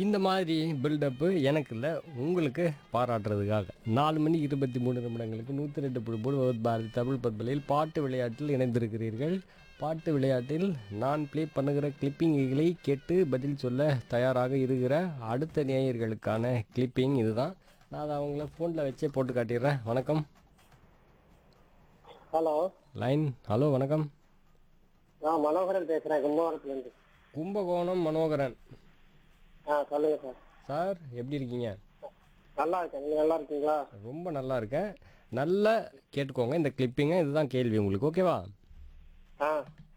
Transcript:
இந்த மாதிரி பில்டப்பு எனக்கு இல்லை உங்களுக்கு பாராட்டுறதுக்காக நாலு மணி இருபத்தி மூணு நிமிடங்களுக்கு நூற்றி ரெண்டு புள்ளி மூணு விவத் பாரதி தமிழ் பண்பலையில் பாட்டு விளையாட்டில் இணைந்திருக்கிறீர்கள் பாட்டு விளையாட்டில் நான் ப்ளே பண்ணுகிற கிளிப்பிங்குகளை கேட்டு பதில் சொல்ல தயாராக இருக்கிற அடுத்த நேயர்களுக்கான கிளிப்பிங் இதுதான் நான் அதை அவங்கள ஃபோனில் வச்சே போட்டு காட்டிடுறேன் வணக்கம் ஹலோ லைன் ஹலோ வணக்கம் நான் மனோகரன் பேசுறேன் கும்பகோணத்துல இருந்து கும்பகோணம் மனோகரன் ஆ சொல்லுங்க சார் சார் எப்படி இருக்கீங்க நல்லா இருக்கேன் நீங்க நல்லா இருக்கீங்களா ரொம்ப நல்லா இருக்கேன் நல்லா கேட்டுக்கோங்க இந்த கிளிப்பிங்க இதுதான் கேள்வி உங்களுக்கு ஓகேவா ஆ